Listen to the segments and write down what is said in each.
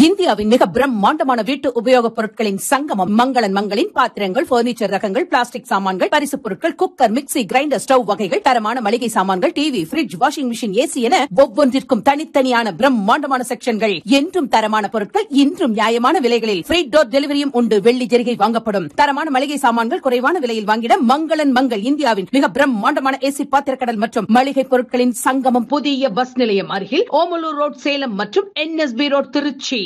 இந்தியாவின் மிக பிரம்மாண்டமான வீட்டு உபயோகப் பொருட்களின் சங்கமம் மங்களன் மங்களின் பாத்திரங்கள் பர்னிச்சர் ரகங்கள் பிளாஸ்டிக் சாமான்கள் பரிசுப் பொருட்கள் குக்கர் மிக்ஸி கிரைண்டர் ஸ்டவ் வகைகள் தரமான மளிகை சாமான்கள் TV fridge washing machine AC என ஒவ்வொன்றிற்கும் தனித்தனியான பிரம்மாண்டமான செக்ஷன்கள் என்றும் தரமான பொருட்கள் இன்றும் நியாயமான விலைகளில் ஃப்ரீ டோர் டெலிவரியும் உண்டு வெள்ளி ஜெரிகை வாங்கப்படும் தரமான மளிகை சாமான்கள் குறைவான விலையில் வாங்கிட மங்களன் மங்கள் இந்தியாவின் மிக பிரம்மாண்டமான ஏசி பாத்திரக்கடல் மற்றும் மளிகை பொருட்களின் சங்கமம் புதிய பஸ் நிலையம் அருகில் ஓமலூர் ரோட் சேலம் மற்றும் என்எஸ்பி ரோட் திருச்சி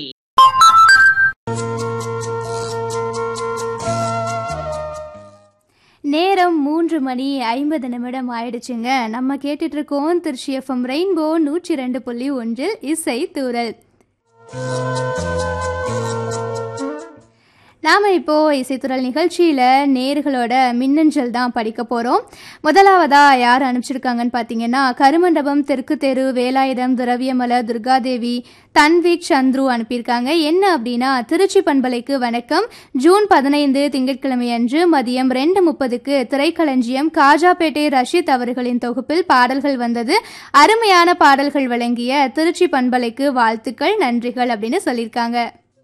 நேரம் மூன்று மணி ஐம்பது நிமிடம் ஆயிடுச்சுங்க நம்ம கேட்டுட்டு இருக்கோம் திருச்சி எஃப்எம் ரெயின்போ நூற்றி ரெண்டு புள்ளி ஒன்றில் இசை தூரல் நாம் இப்போ இசைத்துறல் நிகழ்ச்சியில் நேர்களோட மின்னஞ்சல் தான் படிக்க போகிறோம் முதலாவதா யார் அனுப்பிச்சிருக்காங்கன்னு பார்த்தீங்கன்னா கருமண்டபம் தெற்கு தெரு வேலாயுதம் திரவியமல துர்காதேவி தன்வீக் சந்துரு அனுப்பியிருக்காங்க என்ன அப்படின்னா திருச்சி பண்பலைக்கு வணக்கம் ஜூன் பதினைந்து திங்கட்கிழமை அன்று மதியம் ரெண்டு முப்பதுக்கு திரைக்களஞ்சியம் காஜாபேட்டை ரஷீத் அவர்களின் தொகுப்பில் பாடல்கள் வந்தது அருமையான பாடல்கள் வழங்கிய திருச்சி பண்பலைக்கு வாழ்த்துக்கள் நன்றிகள் அப்படின்னு சொல்லியிருக்காங்க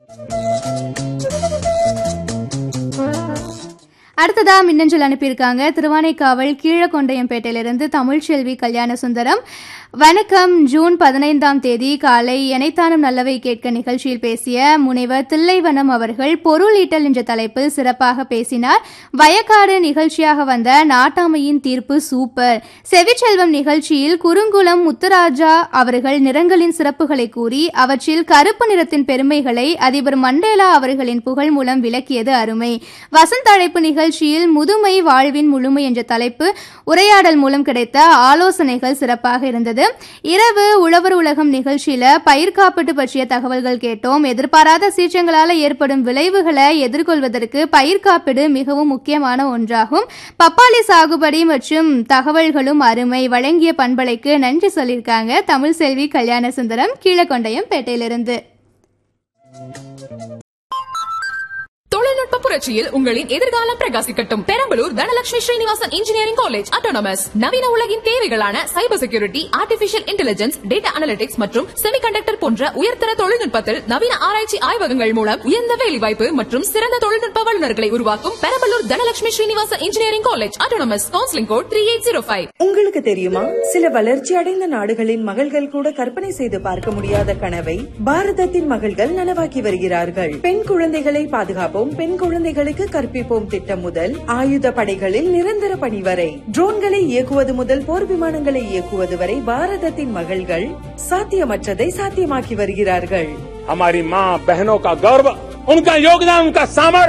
அடுத்ததா மின்னஞ்சல் அனுப்பியிருக்காங்க திருவானைக்காவல் கீழக்கொண்டையம்பேட்டையிலிருந்து தமிழ்ச்செல்வி கல்யாண சுந்தரம் வணக்கம் ஜூன் பதினைந்தாம் தேதி காலை எனைத்தானும் நல்லவை கேட்க நிகழ்ச்சியில் பேசிய முனைவர் தில்லைவனம் அவர்கள் பொருள் ஈட்டல் என்ற தலைப்பில் சிறப்பாக பேசினார் வயக்காடு நிகழ்ச்சியாக வந்த நாட்டாமையின் தீர்ப்பு சூப்பர் செவிச்செல்வம் நிகழ்ச்சியில் குறுங்குளம் முத்துராஜா அவர்கள் நிறங்களின் சிறப்புகளை கூறி அவற்றில் கருப்பு நிறத்தின் பெருமைகளை அதிபர் மண்டேலா அவர்களின் புகழ் மூலம் விளக்கியது அருமை வசந்த அழைப்பு நிகழ்ச்சியில் முதுமை வாழ்வின் முழுமை என்ற தலைப்பு உரையாடல் மூலம் கிடைத்த ஆலோசனைகள் சிறப்பாக இருந்தது இரவு உழவர் உலகம் நிகழ்ச்சியில பயிர் காப்பீட்டு பற்றிய தகவல்கள் கேட்டோம் எதிர்பாராத சீற்றங்களால ஏற்படும் விளைவுகளை எதிர்கொள்வதற்கு பயிர் காப்பீடு மிகவும் முக்கியமான ஒன்றாகும் பப்பாளி சாகுபடி மற்றும் தகவல்களும் அருமை வழங்கிய பண்பலைக்கு நன்றி சொல்லியிருக்காங்க தமிழ் செல்வி கல்யாண சுந்தரம் கீழக்கொண்டையம் பேட்டையிலிருந்து தொழில்நுட்ப புரட்சியில் உங்களின் எதிர்காலம் பிரகாசிக்கட்டும் Perambalur Dhanalakshmi Srinivasan engineering college autonomous நவீன உலகின் தேவைகளான cyber security artificial intelligence data analytics மற்றும் செமிகண்டக்டர் போன்ற உயர்தர தொழில்நுட்பத்தில் நவீன ஆராய்ச்சி ஆய்வகங்கள் மூலம் உயர்ந்த வேலைவாய்ப்பு மற்றும் சிறந்த தொழில்நுட்ப வல்லுநர்களை உருவாக்கும் Perambalur Dhanalakshmi Srinivasan engineering college autonomous counselling code three eight zero five உங்களுக்கு தெரியுமா சில வளர்ச்சி அடைந்த நாடுகளின் மகள்கள் கூட கற்பனை செய்து பார்க்க முடியாத கனவை பாரதத்தின் மகள்கள் நனவாக்கி வருகிறார்கள் பெண் குழந்தைகளை பாதுகாப்போம் பெண் குழந்தைகளுக்கு கற்பிப்போம் திட்டம் முதல் ஆயுத படைகளில் நிரந்தர பணி வரை ட்ரோன்களை இயக்குவது முதல் போர் விமானங்களை இயக்குவது வரை பாரதத்தின் மகள்கள் சாத்தியமற்றதை சாத்தியமாக்கி வருகிறார்கள் हमारी माँ बहनों का गौरव उनका योगदान उनका सामर्थ्य